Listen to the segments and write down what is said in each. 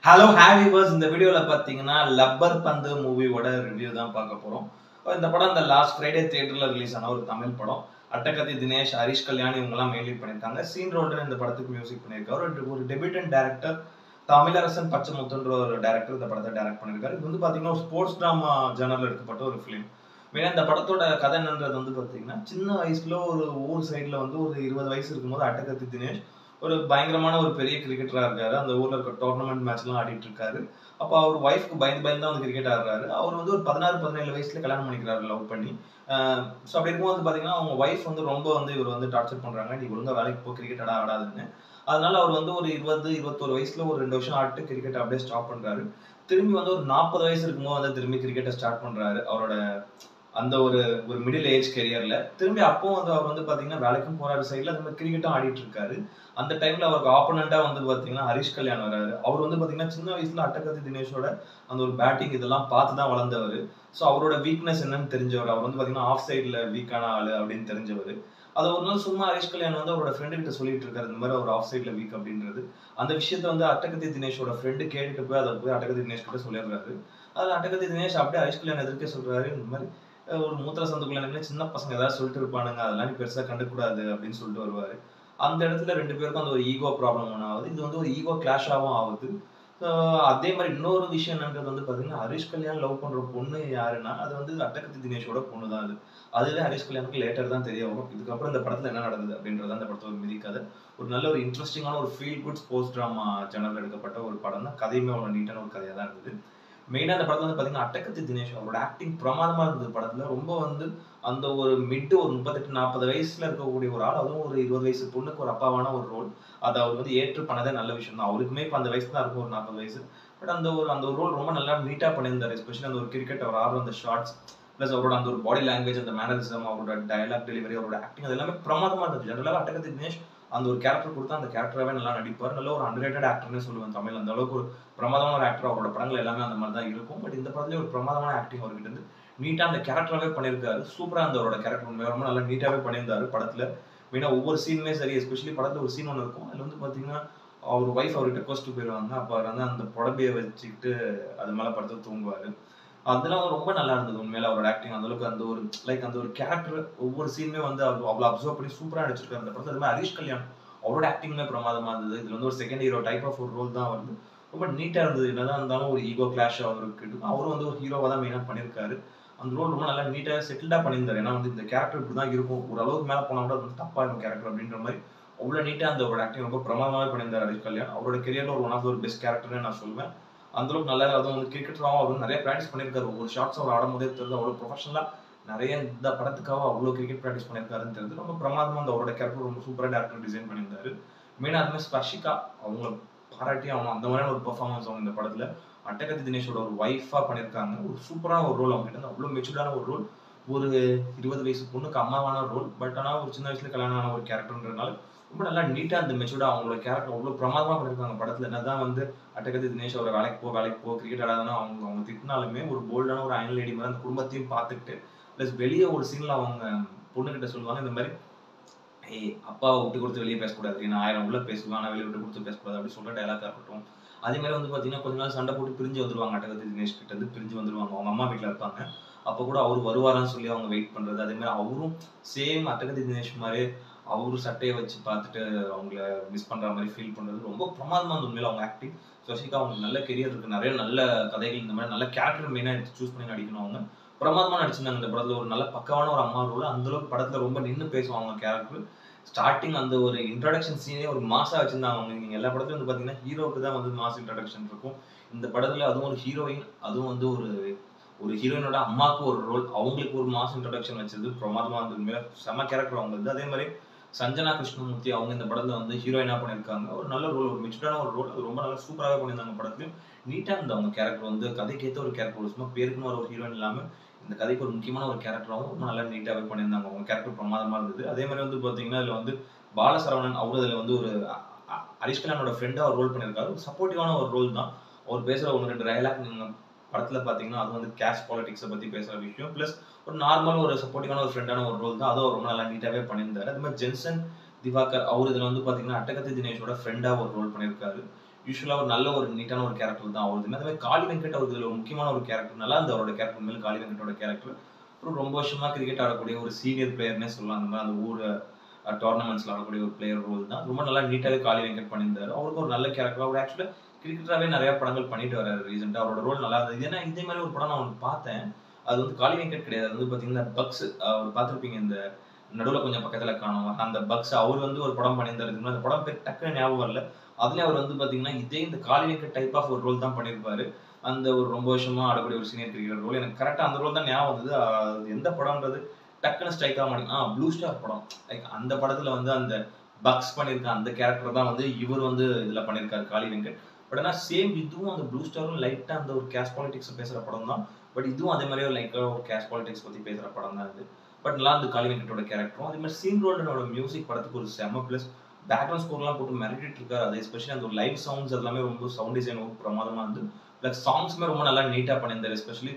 hello ஹாவி purse இந்த வீடியோல பாத்தீங்கன்னா லப்பர் பந்து மூவியோட ரிவ்யூ தான் பார்க்க போறோம் இந்த படம் இந்த லாஸ்ட் ஃப்ரைடே தியேட்டர்ல ரிலீஸ் ஆன ஒரு தமிழ் படம் அட்டகத்தி தினேஷ் ஹரிஷ் கல்யாண் இவங்கெல்லாம் மெயின் லீட் பண்ணியிருக்காங்க சீன் ரோல்டர் இந்த படத்துக்கு மியூசிக் பண்ணியிருக்காரு ஒரு ஒரு டெபியூட்டன் டேரக்டர் தமிழரசன் பச்சைமுத்துன்ற ஒரு டேரக்டர் இந்த படத்தை டைரக்ட் பண்ணியிருக்காரு இது வந்து பாத்தீங்கன்னா ஒரு ஸ்போர்ட்ஸ் டிராமா ஜேனர்ல எடுக்கப்பட்ட ஒரு ஃபிலிம் மெயினாக இந்த படத்தோட கதை என்னன்றது வந்து பார்த்தீங்கன்னா சின்ன வயசுல ஒரு ஊர் சைடில் வந்து ஒரு இருபது வயசு இருக்கும்போது அட்டகத்தி தினேஷ் ஒரு பயங்கரமான ஒரு பெரிய கிரிக்கெட்டராக இருக்காரு அந்த ஊரில் இருக்க டோர்னமெண்ட் மேட்ச்லாம் ஆடிட்டு இருக்காரு அப்போ அவர் ஒய்ஃப்க்கு பயந்து பயந்து தான் வந்து கிரிக்கெட் ஆடுறாரு அவர் வந்து ஒரு பதினாறு பதினேழு வயசுல கல்யாணம் பண்ணிக்கிறாரு லவ் பண்ணி ஸோ அப்படி இருக்கும்போது பார்த்தீங்கன்னா அவங்க ஒய்ஃப் வந்து ரொம்ப வந்து இவர் வந்து டார்ச்சர் பண்ணுறாங்க நீ ஒழுங்கா வேலைக்கு போ கிரிக்கெட் ஆட ஆடாதுன்னு அதனால அவர் வந்து ஒரு இருபது இருபத்தொரு வயசுல ஒரு ரெண்டு வருஷம் ஆட்டு கிரிக்கெட் அப்படியே ஸ்டாப் பண்றாரு திரும்பி வந்து ஒரு நாற்பது வயசு இருக்கும்போது வந்து திரும்பி கிரிக்கெட்டை ஸ்டார்ட் பண்றாரு அவரோட அந்த ஒரு ஒரு மிடில் ஏஜ் கெரியர்ல திரும்பி அப்பவும் வந்து அவர் வந்து பாத்தீங்கன்னா வேலைக்கும் போறாரு சைட்ல அந்த மாதிரி கிரிக்கெட்டும் ஆடிட்டு இருக்காரு அந்த டைம்ல அவருக்கு ஆப்போனண்டா வந்து பாத்தீங்கன்னா ஹரிஷ் கல்யாண் வராரு அவர் வந்து பாத்தீங்கன்னா சின்ன வயசுல அட்டகத்தி தினேஷோட அந்த ஒரு பேட்டிங் இதெல்லாம் பார்த்து தான் வளர்ந்தவர் ஸோ அவரோட வீக்னஸ் என்னன்னு தெரிஞ்சவர் அவர் வந்து பாத்தீங்கன்னா ஆஃப் சைட்ல வீக்கான ஆளு அப்படின்னு தெரிஞ்சவர் அது ஒரு நாள் சும்மா ஹரிஷ் கல்யாண் வந்து அவரோட ஃப்ரெண்டு கிட்ட சொல்லிட்டு இருக்காரு இந்த மாதிரி அவர் ஆஃப் சைட்ல வீக் அப்படின்றது அந்த விஷயத்த வந்து அட்டகத்தி தினேஷோட ஃப்ரெண்டு கேட்டுட்டு போய் அதை போய் அட்டகத்தி தினேஷ் கிட்ட சொல்லிடுறாரு அதுல அட்டகத்தி தினேஷ் அப்படியே ஹரிஷ் கல்யாண் எதிர்க்க சொல்றாரு இந்த மாதிரி ஒரு மூத்திர சந்துக்குள்ள நின்று சின்ன பசங்க ஏதாவது சொல்லிட்டு இருப்பானுங்க அதெல்லாம் நீ பெருசா கண்டுக்கூடாது அப்படின்னு சொல்லிட்டு வருவாரு அந்த இடத்துல ரெண்டு பேருக்கும் அந்த ஒரு ஈகோ ப்ராப்ளம் ஒன்று ஆகுது இது வந்து ஒரு ஈகோ கிளாஷாகவும் ஆகுது அதே மாதிரி இன்னொரு விஷயம் என்னன்றது வந்து பாத்தீங்கன்னா ஹரிஷ் கல்யாண் லவ் பண்ற பொண்ணு யாருன்னா அது வந்து அட்டகத்தி தினேஷோட பொண்ணு தான் அது அதுவே ஹரிஷ் கல்யாணுக்கு லேட்டர் தான் தெரிய வரும் இதுக்கப்புறம் இந்த படத்துல என்ன நடந்தது அப்படின்றது அந்த படத்தோட மிதி கதை ஒரு நல்ல ஒரு இன்ட்ரெஸ்டிங்கான ஒரு feel good sports drama channel எடுக்கப்பட்ட ஒரு படம் தான் கதையுமே அவ்வளோ நீட்டான ஒரு கதையாக தான் இருந்தது மெயினாக அந்த படத்துல வந்து பார்த்தீங்கன்னா அட்டக்கத்தி தினேஷ் அவரோட ஆக்டிங் பிரமாதமாக இருந்தது படத்துல ரொம்ப வந்து அந்த ஒரு மிட்டு ஒரு முப்பத்தெட்டு நாற்பது வயசுல இருக்கக்கூடிய ஒரு ஆள் அதுவும் ஒரு இருபது வயசு பொண்ணுக்கு ஒரு அப்பாவான ஒரு ரோல் அதை அவர் வந்து ஏற்று பண்ணதே நல்ல விஷயம் தான் அவருக்குமே இப்போ அந்த வயசு தான் இருக்கும் ஒரு நாற்பது வயசு பட் அந்த ஒரு அந்த ஒரு ரோல் ரொம்ப நல்லா நீட்டாக பண்ணியிருந்தார் எஸ்பெஷலி அந்த ஒரு கிரிக்கெட் அவர் ஆடுற அந்த ஷார்ட்ஸ் ப்ளஸ் அவரோட அந்த ஒரு பாடி லாங்குவேஜ் அந்த மேனரிசம் அவரோட டயலாக் டெலிவரி அவரோட ஆக்டிங் அது எல்லாமே பிரமாதமாக இருந்தது ஜெனரலாக அட்டகத்தி தினேஷ் அந்த ஒரு கேரக்டர் கொடுத்தா அந்த கேரக்டராகவே நல்லா நடிப்பார் நல்ல ஒரு அண்டர்ரேட்டட் ஆக்டர்னு சொல்லுவேன் தமிழ் அந்த அளவுக்கு ஒரு பிரமாதமான ஒரு ஆக்டர் அவரோட படங்கள் எல்லாமே அந்த மாதிரி தான் இருக்கும் பட் இந்த படத்துலேயே ஒரு பிரமாதமான ஆக்டிங் அவர்கிட்ட இருந்து நீட்டாக அந்த கேரக்டராகவே பண்ணியிருக்காரு சூப்பராக அந்த அவரோட கேரக்டர் ரொம்ப நல்லா நீட்டாகவே பண்ணியிருந்தாரு படத்தில் மெயினாக ஒவ்வொரு சீனுமே சரி எஸ்பெஷலி படத்தில் ஒரு சீன் ஒன்று இருக்கும் அதில் வந்து பார்த்தீங்கன்னா அவர் ஒய்ஃப் அவர்கிட்ட கோஸ்ட்டு போயிடுவாங்க அப்போ அவர் வந்து அந்த புடவையை வச்சுக்கிட்டு அது மேலே படுத்து தூங்குவார் அதெல்லாம் ரொம்ப நல்லா இருந்தது உண்மையில அவரோட ஆக்டிங் அந்த அளவுக்கு அந்த ஒரு லைக் அந்த ஒரு கேரக்டர் ஒவ்வொரு சீனுமே வந்து அவர் அவ்வளோ அப்சர்வ் பண்ணி சூப்பராக நடிச்சிருக்காரு அந்த படத்தில் அதுமாதிரி ஹரிஷ் கல்யாண் அவரோட ஆக்டிங்குமே பிரமாதமா இருந்தது இதுல வந்து ஒரு செகண்ட் ஹீரோ டைப் ஆஃப் ஒரு ரோல் தான் வந்து ரொம்ப நீட்டா இருந்தது என்னதான் இருந்தாலும் ஒரு ஈகோ கிளாஷ் அவருக்கு அவரும் வந்து ஒரு ஹீரோவா தான் மெயினாக பண்ணியிருக்காரு அந்த ரோல் ரொம்ப நல்லா நீட்டா செட்டில்டா பண்ணியிருந்தாரு ஏன்னா வந்து இந்த கேரக்டர் இப்படி தான் இருக்கும் ஒரு அளவுக்கு மேல போனா கூட அது வந்து தப்பா இருக்கும் கேரக்டர் அப்படின்ற மாதிரி அவ்வளோ நீட்டா அந்த ஒரு ஆக்டிங் ரொம்ப பிரமாதமாவே பண்ணியிருந்தார் ஹரிஷ் கல்யாண் அவரோட கெரியர்ல ஒரு ஒன் ஆஃப் ஒரு பெஸ்ட் கேரக்டர்னு நான் சொல்லுவேன் அந்த அளவுக்கு நல்லா அதுவும் வந்து கிரிக்கெட்டராகவும் அவர் நிறைய ப்ராக்டிஸ் பண்ணியிருக்காரு ஒவ்வொரு ஷாட்ஸ் அவர் ஆடும்போதே தெரிஞ்சு அவ்வளோ ப்ரொஃபஷனலாக நிறைய இந்த படத்துக்காக அவ்வளோ கிரிக்கெட் ப்ராக்டிஸ் பண்ணியிருக்காருன்னு தெரிஞ்சு ரொம்ப பிரமாதமாக அந்த அவரோட கேரக்டர் ரொம்ப சூப்பராக டேரக்டர் டிசைன் பண்ணியிருந்தாரு மெயினாக அதுமாதிரி ஸ்பர்ஷிகா அவங்கள பாராட்டி அவங்க அந்த மாதிரியான ஒரு பர்ஃபார்மன்ஸ் அவங்க இந்த படத்தில் அட்டகத்தி தினேஷோட ஒரு ஒய்ஃபாக பண்ணியிருக்காங்க ஒரு சூப்பரான ஒரு ரோல் அவங்க கிட்ட அவ்வளோ மெச்சூர்டான ஒரு ரோல் ஒரு இருபது வயசு பொண்ணுக்கு அம்மாவான ரோல் பட் ஆனால் ஒரு சின்ன வயசுல கல்யாணம் ஆன ஒரு கேரக்டர்ன்றனால ரொம்ப நல்லா நீட்டாக அந்த மெச்சூர்டா அவங்களோட கேரக்டர் அவ்வளோ பிரமாதமாக பண்ணியிருக்காங்க படத்தில் என்னதான் வந்து அட்டகத்தி தினேஷ் அவரை வேலைக்கு போ வேலைக்கு போ கிரிக்கெட் ஆடாதானே அவங்க அவங்க திட்டினாலுமே ஒரு போல்டான ஒரு அயன் லேடி மாதிரி அந்த குடும்பத்தையும் பார்த்துக்கிட்டு ப்ளஸ் வெளியே ஒரு சீனில் அவங்க பொண்ணுகிட்ட சொல்லுவாங்க இந்த மாதிரி ஏய் அப்பாவை விட்டு கொடுத்து வெளியே பேசக்கூடாது நான் ஆயிரம் உள்ள பேசுவேன் ஆனால் வெளியே விட்டு கொடுத்து பேசக்கூடாது அப்படி சொல்ற டைலாக்காக இருக்கட்டும் அதே மாதிரி வந்து பார்த்தீங்கன்னா கொஞ்ச நாள் சண்டை போட்டு பிரிஞ்சு வந்துருவாங்க அட்டகத்தி தினேஷ் கிட்ட இருந்து பிரிஞ்சு வந்துருவாங்க அவங்க அம்மா வீட்டில் இருப்பாங்க அப்போ கூட அவர் வருவாரான்னு சொல்லி அவங்க வெயிட் பண்றது அதே மாதிரி அவரும் சேம் அட்டகத்தி தினேஷ் மாதிரி அவரு சட்டையை வச்சு பார்த்துட்டு அவங்கள மிஸ் பண்ற மாதிரி ஃபீல் பண்றது ரொம்ப பிரமாதமா இருந்த உண்மையில அவங்க ஆக்டிங் சசிகா அவங்களுக்கு நல்ல கெரியர் இருக்கு நிறைய நல்ல கதைகள் இந்த மாதிரி நல்ல கேரக்டர் மெயினாக எடுத்து சூஸ் பண்ணி நடிக்கணும் அவங்க பிரமாதமா நடிச்சிருந்தாங்க இந்த படத்துல ஒரு நல்ல பக்கவான ஒரு அம்மா ரோல் அந்த அளவுக்கு படத்துல ரொம்ப நின்று பேசுவாங்க கேரக்டர் ஸ்டார்டிங் அந்த ஒரு இன்ட்ரடக்ஷன் சீனே ஒரு மாசா வச்சிருந்தாங்க அவங்க நீங்க எல்லா படத்துலயும் வந்து பாத்தீங்கன்னா ஹீரோவுக்கு தான் வந்து மாஸ் இன்ட்ரடக்ஷன் இருக்கும் இந்த படத்துல அதுவும் ஒரு ஹீரோயின் அதுவும் வந்து ஒரு ஒரு ஹீரோயினோட அம்மாவுக்கு ஒரு ரோல் அவங்களுக்கு ஒரு மாஸ் இன்ட்ரடக்ஷன் வச்சது பிரமாதமா இருந்தது செம கேரக்டர் அவங்களுக்கு அதே மாதிரி சஞ்சனா கிருஷ்ணமூர்த்தி அவங்க இந்த படத்துல வந்து ஹீரோயினா பண்ணியிருக்காங்க ஒரு நல்ல ரோல் ஒரு மெச்சூர்டான ஒரு ரோல் அது ரொம்ப நல்லா சூப்பராகவே பண்ணியிருந்தாங்க படத்துலையும் நீட்டா இருந்த அவங்க கேரக்டர் வந்து கதைக்கு ஏற்ற ஒரு கேரக்டர் சும்மா பேருக்குன்னு ஒரு ஹீரோயின் இல்லாம இந்த கதைக்கு ஒரு முக்கியமான ஒரு கேரக்டராகவும் ரொம்ப நல்லா நீட்டாகவே பண்ணியிருந்தாங்க அவங்க கேரக்டர் பிரமாதமா இருந்தது அதே மாதிரி வந்து பாத்தீங்கன்னா இதுல வந்து பாலசரவணன் அவரு அதுல வந்து ஒரு ஹரிஷ் கல்யாணோட ஃப்ரெண்டா ஒரு ரோல் பண்ணியிருக்காரு ஒரு சப்போர்ட்டிவான ஒரு ரோல் தான் அவர் பேசுற ஒன்று ரெண்டு டயலாக் நீங்க படத்துல பாத்தீங்கன்னா அது வந்து கேஷ் பாலிடிக்ஸை பத்தி பேசுற விஷயம் பிளஸ் ஒரு நார்மல் ஒரு சப்போர்ட்டிவான ஒரு ஃப்ரெண்டான ஒரு ரோல் தான் அதுவும் ரொம்ப நல்லா நீட்டாவே பண்ணியிருந்தாரு அது மாதிரி ஜென்சன் திவாகர் அவர் இதுல வந்து பாத்தீங்கன்னா அட்டகத்தி தினேஷோட ஃப்ரெண்டா ஒரு ரோல் பண்ணியிருக்காரு யூஸ்வலாக ஒரு நல்ல ஒரு நீட்டான ஒரு கேரக்டர் தான் அவருது அதே மாதிரி காளி வெங்கட் அவருக்கு இதுல ஒரு முக்கியமான ஒரு கேரக்டர்னால அந்த அவரோட கேரக்டர் மேலே காளி வெங்கட்டோட கேரக்டர் அப்புறம் ரொம்ப வருஷமா கிரிக்கெட் ஆடக்கூடிய ஒரு சீனியர் பிளேயர்னே சொல்லலாம் அந்த மாதிரி அந்த ஊர் டோர்னமெண்ட்ஸ்ல ஆடக்கூடிய ஒரு பிளேயர் ரோல் தான் ரொம்ப நல்லா நீட்டாவே காளி வெங்கட் பண்ணியிருந்தாரு அவருக்கு ஒரு நல்ல கேரக்டர் அவர் ஆக்சுவலாக கிரிக்கெட்டராகவே நிறைய படங்கள் பண்ணிட்டு வராரு ரீசெண்டாக அவரோட ரோல் நல்லா இருந்தது ஏன்னா இதே மாதிரி ஒரு படம் நான் ஒன்று பார்த்தேன் அது வந்து காளி வெங்கட் கிடையாது அது வந்து பார்த்தீங்கன்னா பக்ஸ் அவர் பார்த்துருப்பீங்க இந்த நடுவில் கொஞ்சம் பக்கத்தில் காணும் அந்த பக்ஸ் அவர் வந்து ஒரு படம் பண்ணியிருந்தாரு அந்த படம் பேர் டக்குன்னு ஞாபகம் வரல அதுலேயே அவர் வந்து பார்த்தீங்கன்னா இதே இந்த காளி வெங்கட் டைப் ஆஃப் ஒரு ரோல் தான் பண்ணியிருப்பாரு அந்த ஒரு ரொம்ப வருஷமா ஆடக்கூடிய ஒரு சீனியர் கிரிக்கெட்டர் ரோல் எனக்கு கரெக்டாக அந்த ரோல் தான் ஞாபகம் வந்தது அது எந்த படம்ன்றது டக்குன்னு ஸ்ட்ரைக் ஆக மாட்டேங்க ஆ ப்ளூ ஸ்டார் படம் லைக் அந்த படத்தில் வந்து அந்த பக்ஸ் பண்ணியிருக்க அந்த கேரக்டர் தான் வந்து இவர் வந்து இதில் பண்ணியிருக்காரு காளி வெங்கட் பட் ஆனால் சேம் இதுவும் அந்த ப்ளூ ஸ்டாரும் லைட்டாக அந்த ஒரு கேஷ் பாலிடிக்ஸ் பேசுகிற படம் தான் பட் இதுவும் அதே மாதிரி ஒரு லைட்டாக ஒரு கேஷ் பாலிடிக்ஸ் பற்றி பேசுகிற படம் தான் இது பட் நல்லா அந்த காளி வெங்கட்டோட கேரக்டரும் அதே மாதிரி சீன் ரோல்டனோட மியூசிக் படத்துக்கு ஒரு செம ப்ளஸ் பேக்ரவுண்ட் ஸ்கோர்லாம் போட்டு மிரட்டிட்டு இருக்காரு அது எஸ்பெஷலி அந்த லைவ் சவுண்ட்ஸ் எல்லாமே ரொம்ப சவுண்ட் டிசைன் ரொம்ப பிரமாதமாக இருந்து ப்ளஸ் சாங்ஸுமே ரொம்ப நல்லா நீட்டாக பண்ணியிருந்தாரு எஸ்பெஷலி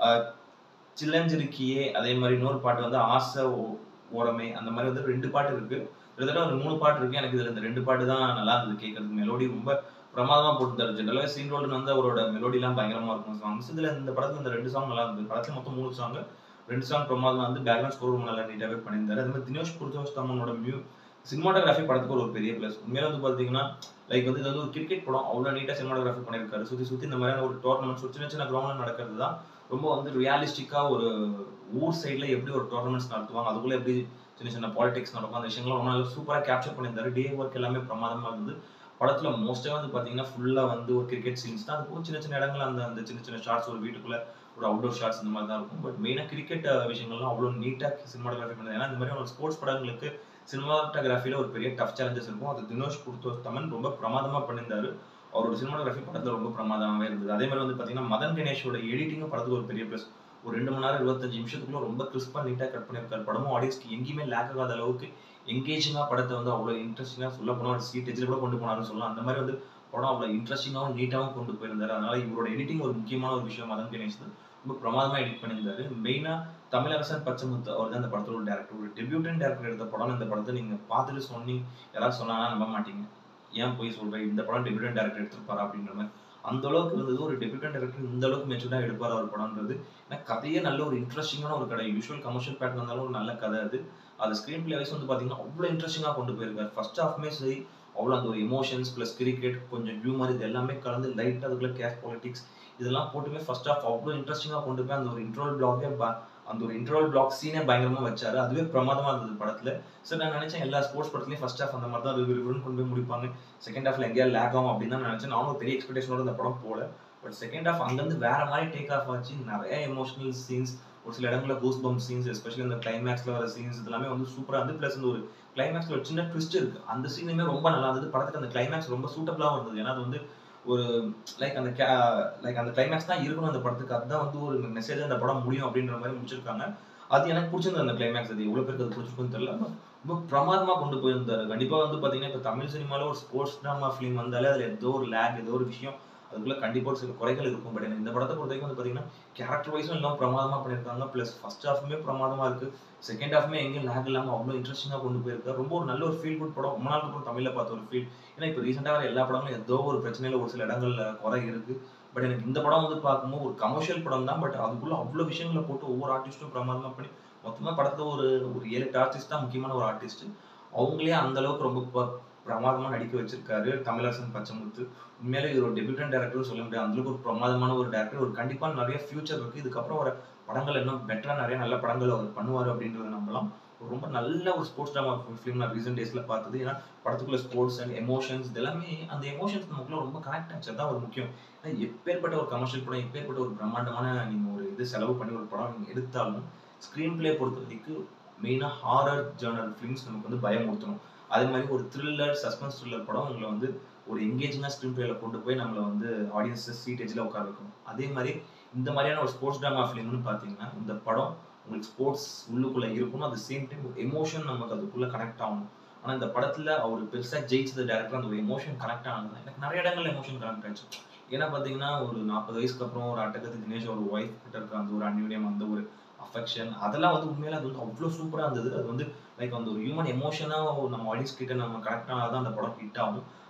சில்லஞ்சிருக்கியே அதே மாதிரி இன்னொரு பாட்டு வந்து ஆசை ஓரமே அந்த மாதிரி வந்து ரெண்டு பாட்டு இருக்கு கிட்டத்தட்ட ஒரு மூணு பாட்டு இருக்கு எனக்கு இதுல இந்த ரெண்டு பாட்டு தான் நல்லா இருந்தது கேட்கறதுக்கு மெலோடி ரொம்ப பிரமாதமா போட்டுருந்தாரு ஜென்ரலாக சீன் ரோல்டன் வந்து அவரோட மெலோடிலாம் பயங்கரமா இருக்கும் சாங்ஸ் இதுல இந்த படத்துல இந்த ரெண்டு சாங் நல்லா இருந்தது படத்துல மொத்தம் மூணு சாங் ரெண்டு சாங் பிரமாதமா வந்து பேக்ரவுண்ட் ஸ்கோர் ரொம்ப நல்லா நீட்டாவே பண்ணியிருந்தாரு அதே மாதிரி தினேஷ் புருஷோஸ் தம்மனோட மியூ சினிமாட்டோகிராஃபி படத்துக்கு ஒரு பெரிய பிளஸ் உண்மையில வந்து பாத்தீங்கன்னா லைக் வந்து இது வந்து ஒரு கிரிக்கெட் படம் அவ்வளோ நீட்டாக சினிமாட்டோகிராஃபி பண்ணியிருக்காரு சுற்றி சுற்றி இந்த மாதிரியான ஒரு டோர்னமெண்ட்ஸ் சின்ன சின்ன கிரவுண்டில் நடக்கிறது தான் ரொம்ப வந்து ரியாலிஸ்டிக்காக ஒரு ஊர் சைடில் எப்படி ஒரு டோர்னமெண்ட்ஸ் நடத்துவாங்க அதுக்குள்ளே எப்படி சின்ன சின்ன பாலிடிக்ஸ் நடக்கும் அந்த விஷயங்கள்லாம் ரொம்ப நல்லா சூப்பராக கேப்சர் பண்ணியிருந்தாரு டே ஒர்க் எல்லாமே பிரமாதமாக இருந்தது படத்தில் மோஸ்ட்டாக வந்து பார்த்தீங்கன்னா ஃபுல்லாக வந்து ஒரு கிரிக்கெட் சீன்ஸ் தான் அது சின்ன சின்ன இடங்கள் அந்த அந்த சின்ன சின்ன ஷார்ட்ஸ் ஒரு வீட்டுக்குள்ளே ஒரு அவுட்டோர் ஷார்ட்ஸ் இந்த மாதிரி தான் இருக்கும் பட் மெயினாக கிரிக்கெட் விஷயங்கள்லாம் அவ்வளோ நீட்டாக சினிமாட்டோகிராஃபி பண்ணுது ஏன்னா இந்த மாதிரி ஒரு ஸ்போர்ட்ஸ் படங்களுக்கு சினிமாட்டோகிராஃபியில் ஒரு பெரிய டஃப் சேலஞ்சஸ் இருக்கும் அது தினோஷ் குர்தோ தமன் ரொம்ப பிரமாதமாக பண்ணியிருந்தாரு அவரோட சினிமாட்டோகிராஃபி படத்தில் ரொம்ப பிரமாதமாகவே இருந்தது அதே மாதிரி வந்து பார்த்தீங்கன்னா மதன் கணேஷோட எடிட்டிங்கும் படத்துக்கு ஒரு பெரிய ப்ளஸ் ஒரு ரெண்டு மணி நேரம் இருபத்தஞ்சு நிமிஷத்துக்குள்ள ரொம்ப கிறிஸ்பாக நீட்டாக கட் பண்ணியிருக்காரு படமும் ஆடியன்ஸ்க்கு எங்கேயுமே லேக் ஆகாத அளவுக்கு எங்கேஜிங்காக படத்தை வந்து அவ்வளோ இன்ட்ரெஸ்டிங்காக சொல்ல போனால் சீட் எஜில் கூட கொண்டு போனாருன்னு சொல்லலாம் அந்த மாதிரி வந்து படம் அவ்வளோ இன்ட்ரெஸ்டிங்காகவும் நீட்டாகவும் கொண்டு போயிருந்தாரு அதனால இவரோட எடிட்டிங் ஒரு முக்கியமான ஒரு விஷயம் மதன் கணேஷ் தான் ரொம்ப பிரமாதமாக எடிட் பண்ணியிருந்தாரு மெயினாக தமிழரசன் பச்சைமுத்து அவர் தான் இந்த படத்தோட டேரக்டர் ஒரு டெபியூட்டன் டேரக்டர் எடுத்த படம் இந்த படத்தை நீங்கள் பார்த்துட்டு சொன்னீங்க யாராவது சொன்னாங்கன்னா நம்ப மாட்டீங்க ஏன் போய் சொல்கிறேன் இந்த படம் டெபியூட்டன் டேரக்டர் எடுத்திருப்பாரா அப்படின்ற மாதிரி அந்த அளவுக்கு இருந்தது ஒரு டெபியூட்டன் டேரக்டர் இந்த அளவுக்கு மெச்சூர்டாக எடுப்பார் அவர் படம்ன்றது ஏன்னா கதையே நல்ல ஒரு இன்ட்ரெஸ்டிங்கான ஒரு கதை யூஸ்வல் கமர்ஷியல் பேட்டர் இருந்தாலும் ஒரு நல்ல கதை அது அது ஸ்க்ரீன் பிளே வைஸ் வந்து பார்த்தீங்கன்னா அவ்வளோ இன்ட்ரெஸ்டிங்காக கொண்டு போயிருக்காரு ஃபர்ஸ்ட் ஹாஃப்மே சரி அவ்வளோ அந்த ஒரு எமோஷன்ஸ் ப்ளஸ் கிரிக்கெட் கொஞ்சம் ஹியூமர் இது எல்லாமே கலந்து லைட் அதுக்குள்ள கேஷ் பாலிட்டிக்ஸ் இதெல்லாம் போட்டுமே ஃபர்ஸ்ட் ஆஃப் அவ்வளோ இன்ட்ரெஸ்டிங்காக கொண்டு போய் அந்த ஒரு இன்ட்ரோல் பிளாகே அந்த ஒரு இன்ட்ரோல் பிளாக் சீனே பயங்கரமா வச்சாரு அதுவே பிரமாதமா இருந்தது படத்துல சரி நான் நினைச்சேன் எல்லா ஸ்போர்ட்ஸ் படத்துலயும் ஃபர்ஸ்ட் ஹாஃப் அந்த மாதிரி தான் அது விறுவிறுன்னு கொண்டு போய் முடிப்பாங்க செகண்ட் ஹாஃப்ல எங்கேயா லேக் ஆகும் அப்படின்னு தான் நினைச்சேன் நானும் ஒரு பெரிய எக்ஸ்பெக்டேஷனோட இந்த படம் போல பட் செகண்ட் ஹாஃப் அங்கேருந்து வேற மாதிரி டேக் ஆஃப் ஆச்சு நிறைய எமோஷனல் சீன்ஸ் ஒரு சில இடங்களில் கூஸ் பம்ப் சீன்ஸ் எஸ்பெஷலி இந்த கிளைமேக்ஸ்ல வர சீன்ஸ் இதெல்லாமே வந்து சூப்பரா இருந்து பிளஸ் இந்த ஒரு கிளைமேக்ஸ்ல ஒரு சின்ன ட்விஸ்ட் இருக்கு அந்த சீனுமே ரொம்ப நல்லா இருந்தது படத்துக்கு அந்த கிளைமேக்ஸ் ரொம்ப சூட்டபிளாகவும் இருந்தது ஏன்னா அது வந்து ஒரு லைக் அந்த லைக் அந்த கிளைமேக்ஸ் தான் இருக்கணும் அந்த படத்துக்கு அதுதான் வந்து ஒரு மெசேஜ் அந்த படம் முடியும் அப்படின்ற மாதிரி முடிச்சிருக்காங்க அது எனக்கு பிடிச்சிருந்தது அந்த கிளைமேக்ஸ் அது எவ்வளவு பேருக்கு அது பிடிச்சிருக்குன்னு தெரியல ரொம்ப பிரமாதமா கொண்டு போயிருந்தாரு கண்டிப்பா வந்து பாத்தீங்கன்னா இப்ப தமிழ் சினிமால ஒரு ஸ்போர்ட்ஸ் ட்ராமா ஃபிலிம் வந்தாலே அதுல ஏதோ ஒரு லேக் ஏதோ ஒரு விஷயம் அதுக்குள்ள கண்டிப்பா ஒரு சில குறைகள் இருக்கும் பட் எனக்கு இந்த படத்தை பொறுத்த வரைக்கும் வந்து பாத்தீங்கன்னா கேரக்டர் வைஸும் எல்லாம் பிரமாதமா பண்ணியிருக்காங்க பிளஸ் ஃபர்ஸ்ட் ஹாஃப்மே பிரமாதமா இருக்கு செகண்ட் ஹாஃப்மே எங்கேயும் லேக் இல்லாம அவ்வளவு இன்ட்ரெஸ்டிங்கா கொண்டு போயிருக்காரு ரொம்ப ஒரு நல்ல ஒரு ஃபீல் குட் படம் ரொம்ப நாளுக்கு அப்புறம் தமிழ்ல பார்த்த ஒரு ஃபீல் ஏன்னா இப்போ ரீசெண்டாக வர எல்லா படங்களும் ஏதோ ஒரு பிரச்சனையில ஒரு சில இடங்கள்ல குறை இருக்கு பட் எனக்கு இந்த படம் வந்து பார்க்கும்போது ஒரு கமர்ஷியல் படம் தான் பட் அதுக்குள்ள அவ்வளோ விஷயங்களை போட்டு ஒவ்வொரு ஆர்டிஸ்ட்டும் பிரமாதமா பண்ணி மொத்தமா படத்துல ஒரு ஒரு ஏழு எட்டு ஆர்டிஸ்ட் தான் முக்கியமான ஒரு ஆர்டிஸ்ட் அவங்களே அந்த அளவுக்கு ரொம்ப ப- பிரமாதமா நடிக்க வச்சிருக்காரு தமிழரசன் பச்சைமுத்து உண்மையிலே இது ஒரு டெபியூட்டன் டேரக்டர் சொல்ல முடியாது அந்த அளவுக்கு ஒரு பிரமாதமான ஒரு டேரக்டர் ஒரு கண்டிப்பா நிறைய ஃபியூச்சர் இருக்கு இதுக்கப்புறம் வர படங்கள் இன்னும் பெட்டரா நிறைய நல்ல படங்கள் அவர் பண்ணுவார் அப்படின்றத நம்பலாம் ஒரு ரொம்ப நல்ல ஒரு ஸ்போர்ட்ஸ் ட்ராமா ஃபிலிம் நான் ரீசெண்ட் டேஸ்ல பார்த்தது ஏன்னா படத்துக்குள்ள ஸ்போர்ட்ஸ் அண்ட் எமோஷன்ஸ் இதெல்லாமே அந்த எமோஷன்ஸ் நமக்குள்ள ரொம்ப கனெக்ட் ஆச்சு அதான் ஒரு முக்கியம் ஏன்னா எப்பேற்பட்ட ஒரு கமர்ஷியல் படம் எப்பேற்பட்ட ஒரு பிரம்மாண்டமான நீங்க ஒரு இது செலவு பண்ணி ஒரு படம் நீங்க எடுத்தாலும் ஸ்க்ரீன் பிளே பொறுத்த வரைக்கும் மெயினாக ஹாரர் ஜேர்னல் ஃபிலிம்ஸ் நமக்கு வந்து பயமுறுத்தணும் அதே மாதிரி ஒரு த்ரில்லர் சஸ்பென்ஸ் த்ரில்லர் படம் உங்களை வந்து ஒரு எங்கேஜிங்காக ஸ்க்ரீன் பிளேல கொண்டு போய் நம்மளை வந்து ஆடியன்ஸ் சீட் எஜில் உட்கார வைக்கணும் அதே மாதிரி இந்த மாதிரியான ஒரு ஸ்போர்ட்ஸ் ட்ராமா ஃபிலிம்னு பார்த்தீங்கன்னா இந்த படம் உங்களுக்கு ஸ்போர்ட்ஸ் உள்ளுக்குள்ள இருக்கணும் அது சேம் டைம் எமோஷன் நமக்கு அதுக்குள்ள கனெக்ட் ஆகணும் ஆனா இந்த படத்துல அவர் பெருசா ஜெயிச்சது டேரக்டர் அந்த ஒரு எமோஷன் கனெக்ட் ஆனது எனக்கு நிறைய இடங்கள்ல எமோஷன் கனெக்ட் ஆச்சு ஏன்னா பாத்தீங்கன்னா ஒரு நாற்பது வயசுக்கு அப்புறம் ஒரு அட்டகத்து தினேஷ் ஒரு ஒய்ஃப் கிட்ட இருக்க அந்த ஒரு அந்யூன்யம் அந்த ஒரு அஃபெக்ஷன் அதெல்லாம் வந்து உண்மையில அது வந்து அவ்வளோ சூப்பரா இருந்தது அது வந்து லைக் அந்த ஒரு ஹியூமன் எமோஷனா நம்ம ஆடியன்ஸ் கிட்ட நம்ம கனெக்ட் ஆனாதான் அந்த படம் ஹிட் ஆகும்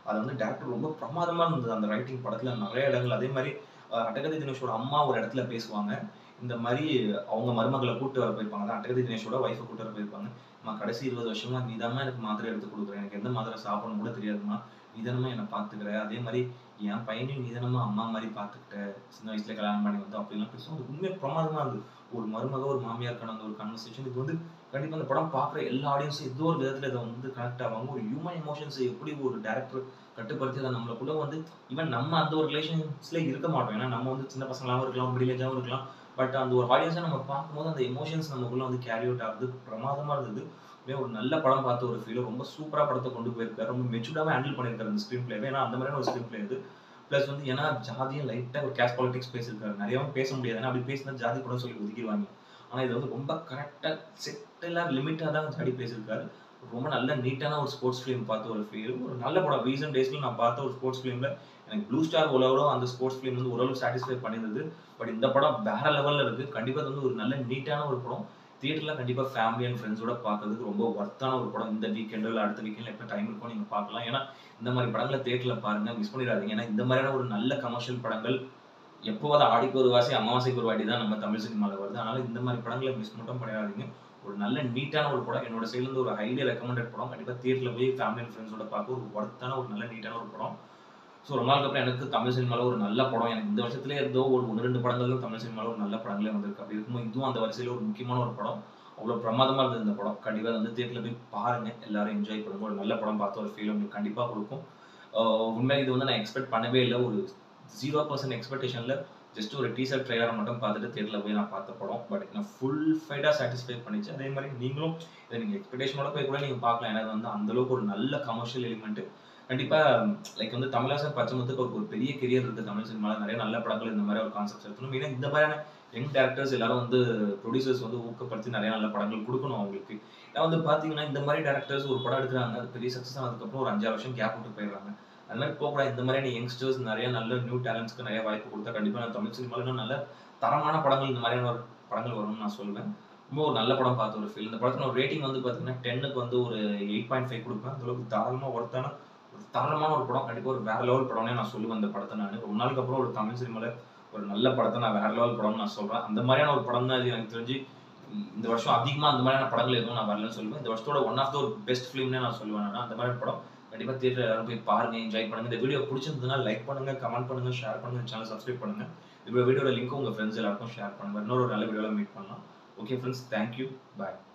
அது வந்து டேரக்டர் ரொம்ப பிரமாதமா இருந்தது அந்த ரைட்டிங் படத்துல நிறைய இடங்கள் அதே மாதிரி அஹ், அட்டகத்தி தினேஷோட அம்மா ஒரு இடத்துல பேசுவாங்க இந்த மாதிரி அவங்க மருமகளை கூட்டு வர போயிருப்பாங்க அதான் அட்டகத்தி தினேஷோட ஒய்ஃபை கூட்டு வர போயிருப்பாங்க அம்மா கடைசி இருபது வருஷமா நீ எனக்கு மாத்திரை எடுத்து கொடுக்குறேன் எனக்கு எந்த மாத்திரை சாப்பிடணும் கூட தெரியாதுமா நீதானமா என்னை பார்த்துக்கிற அதே மாதிரி என் பையனையும் நீதானமா அம்மா மாதிரி பார்த்துக்கிட்ட சின்ன வயசுல கல்யாணம் பண்ணி வந்து அப்படிலாம் பேசுவோம் அது உண்மையாக பிரமாதமா இருந்தது ஒரு மருமக ஒரு மாமியாருக்கான அந்த ஒரு கன்வர்சேஷன் இது வந்து கண்டிப்பா அந்த படம் பார்க்குற எல்லா ஆடியன்ஸும் ஏதோ ஒரு விதத்துல இதை வந்து கனெக்ட் ஆவாங்க ஒரு ஹியூமன் எமோஷன்ஸ் எப்படி ஒரு டேரக்டர் கட்டுப்படுத்தி அதை நம்மளுக்குள்ள வந்து ஈவன் நம்ம அந்த ஒரு ரிலேஷன்ஸ்ல இருக்க மாட்டோம் ஏன்னா நம்ம வந்து சின்ன பசங்களாகவும் இருக்கலாம் மிடில் ஏஜாகவும் இருக்கலாம் பட் அந்த ஒரு ஆடியன்ஸை நம்ம பார்க்கும்போது அந்த எமோஷன்ஸ் நமக்குள்ள வந்து கேரி அவுட் ஆகுது பிரமாதமா இருந்தது அப்படியே ஒரு நல்ல படம் பார்த்த ஒரு ஃபீல் ரொம்ப சூப்பரா படத்தை கொண்டு போயிருக்காரு ரொம்ப மெச்சூர்டாவே ஹேண்டில் பண்ணியிருக்காரு அந்த ஸ்க்ரீன் பிளே ஏன்னா அந்த மாதிரியான ஒரு ஸ்க்ரீன் பிளே இது ப்ளஸ் வந்து ஏன்னா ஜாதியும் லைட்டா ஒரு கேஷ் பாலிடிக்ஸ் பேசியிருக்காரு நிறையவும் பேச முடியாது ஏன்னா அப்படி பேசினா ஜாதி கூட சொல்லி ஒதுக்கிடுவாங்க ஆனா இது வந்து ரொம்ப கரெக்டா செட்டெல்லாம் லிமிட்டா தான் ஜாடி பேசியிருக்காரு ரொம்ப நல்ல நீட்டான ஒரு ஸ்போர்ட்ஸ் ஃபிலிம் பார்த்த ஒரு ஃபீல் ஒரு நல்ல படம் ரீசன்ட் டேஸ்ல நான் பார்த்த ஒரு ஸ்போர்ட்ஸ் ஃபிலிம்ல எனக்கு ப்ளூ ஸ்டார் உலகம் அந்த ஸ்போர்ட்ஸ் ஃபிலிம் வந்து ஓரளவு சாட்டிஸ்ஃபை பண்ணியிருந்தது பட் இந்த படம் வேற லெவல்ல இருக்கு கண்டிப்பா இது வந்து ஒரு நல்ல நீட்டான ஒரு படம் தியேட்டர்ல கண்டிப்பா ஃபேமிலி அண்ட் ஃப்ரெண்ட்ஸோட பார்க்கறதுக்கு ரொம்ப ஒர்த்தான ஒரு படம் இந்த வீக்கெண்டோ இல்லை அடுத்த வீக்கெண்ட்ல எப்போ டைம் இருக்கும் நீங்க பார்க்கலாம் ஏன்னா இந்த மாதிரி படங்களை தியேட்டர்ல பாருங்க மிஸ் பண்ணிடாதீங்க ஏன்னா இந்த மாதிரியான ஒரு நல்ல கமர்ஷியல் படங்கள் எப்போவாது ஆடிக்கு ஒரு வாசி அமாவாசைக்கு ஒரு வாட்டி தான் நம்ம தமிழ் சினிமாவில் வருது அதனால இந்த மாதிரி படங்களை மிஸ் மட்டும் பண்ணிடாதீங்க ஒரு நல்ல நீட்டான ஒரு படம் என்னோட சைட்ல இருந்து ஒரு ஹைலி ரெக்கமெண்டட் படம் கண்டிப்பா தியேட்டர்ல போய் ஃபேமிலி அண்ட் ஃப்ரெண்ட்ஸோட பார்க்க ஒரு ஒர்த்தான ஒரு நல்ல நீட்டான ஒரு படம் ஸோ ரொம்ப நாளுக்கு அப்புறம் எனக்கு தமிழ் சினிமாவில் ஒரு நல்ல படம் எனக்கு இந்த வருஷத்துல ஏதோ ஒரு ஒன்று ரெண்டு படங்கள் தான் தமிழ் சினிமாவில் ஒரு நல்ல படங்களே வந்திருக்கு அப்படி இருக்கும்போது இதுவும் அந்த வரிசையில் ஒரு முக்கியமான ஒரு படம் அவ்வளோ பிரமாதமா இருந்தது இந்த படம் கண்டிப்பா வந்து தியேட்டர்ல போய் பாருங்க எல்லாரும் என்ஜாய் பண்ணுங்க ஒரு நல்ல படம் பார்த்த ஒரு ஃபீல் உங்களுக்கு கண்டிப்பா கொடுக்கும் ஆஹ் உண்மையாக இது வந்து நான் எக்ஸ்பெக்ட் பண்ணவே இல்லை ஒரு ஜீரோ பர்சன்ட் எக்ஸ்பெக்டேஷன்ல ஜஸ்ட் ஒரு டீசர் ட்ரெய்லரை மட்டும் பார்த்துட்டு தேட்டரில் போய் நான் பார்த்த படம் பட் நான் ஃபுல் ஃபைட்டாக சாட்டிஸ்ஃபை பண்ணிச்சு அதே மாதிரி நீங்களும் இதை நீங்கள் எக்ஸ்பெக்டேஷனோட போய் கூட நீங்கள் பார்க்கலாம் ஏன்னா இது வந்து அந்த அளவுக்கு ஒரு நல்ல கமர்ஷியல் எலிமெண்ட் கண்டிப்பாக லைக் வந்து தமிழாசன் பச்சைமுத்துக்கு ஒரு ஒரு பெரிய கெரியர் இருக்குது தமிழ் சினிமாவில் நிறைய நல்ல படங்கள் இந்த மாதிரி ஒரு கான்செப்ட் எடுக்கணும் மெயினாக இந்த மாதிரியான யங் டேரக்டர்ஸ் எல்லாரும் வந்து ப்ரொடியூசர்ஸ் வந்து ஊக்கப்படுத்தி நிறைய நல்ல படங்கள் கொடுக்கணும் அவங்களுக்கு ஏன்னா வந்து பார்த்தீங்கன்னா இந்த மாதிரி டேரக்டர்ஸ் ஒரு படம் எடுக்கிறாங்க அது பெரிய சக்ஸஸ் ஆனதுக்கப்புறம் ஒரு அஞ்சாறு வருஷம் கேப் விட்டு போயிடுறாங்க அது மாதிரி போகக்கூடாது இந்த மாதிரியான யங்ஸ்டர்ஸ் நிறைய நல்ல நியூ டேலண்ட்ஸ்க்கு நிறைய வாய்ப்பு கொடுத்தா கண்டிப்பாக நான் தமிழ் சினிமாவில் இன்னும் நல்ல தரமான படங்கள் இந்த மாதிரியான ஒரு படங்கள் வரும்னு நான் சொல்லுவேன் ரொம்ப ஒரு நல்ல படம் பார்த்த ஒரு ஃபீல் இந்த படத்துல ஒரு ரேட்டிங் வந்து பார்த்தீங்கன்னா டென்னுக்கு வந்து ஒரு எயிட் பாயிண்ட் ஃபைவ் கொடுப்பேன் அந்த அளவுக்கு தாராளமாக ஒருத்தான ஒரு தரமான ஒரு படம் கண்டிப்பாக ஒரு வேற லெவல் படம்னே நான் சொல்லுவேன் அந்த படத்தை நான் ரொம்ப நாளுக்கு அப்புறம் ஒரு தமிழ் சினிமாவில் ஒரு நல்ல படத்தை நான் வேற லெவல் படம்னு நான் சொல்றேன் அந்த மாதிரியான ஒரு படம் தான் இது எனக்கு தெரிஞ்சு இந்த வருஷம் அதிகமாக அந்த மாதிரியான படங்கள் எதுவும் நான் வரலன்னு சொல்லுவேன் இந்த வருஷத்தோட ஒன் ஆஃப் த ஒரு பெஸ்ட் ஃபிலிம்னே நான் சொல்லுவேன் நான் அந்த மாதிரி படம் கண்டிப்பாக தியேட்டர் எல்லாரும் போய் பாருங்க என்ஜாய் பண்ணுங்க இந்த வீடியோ பிடிச்சிருந்ததுன்னா லைக் பண்ணுங்க கமெண்ட் பண்ணுங்க ஷேர் பண்ணுங்க சேனல் சப்ஸ்கிரைப் பண்ணுங்க இந்த வீடியோட லிங்க் உங்க ஃப்ரெண்ட்ஸ் எல்லாருக்கும் ஷேர் பண்ணுங்க இன்னொரு நல்ல வீடியோவில் மீட் பண்ணலாம் ஓகே ஃப்ரெண்ட்ஸ் தேங்க்யூ பாய்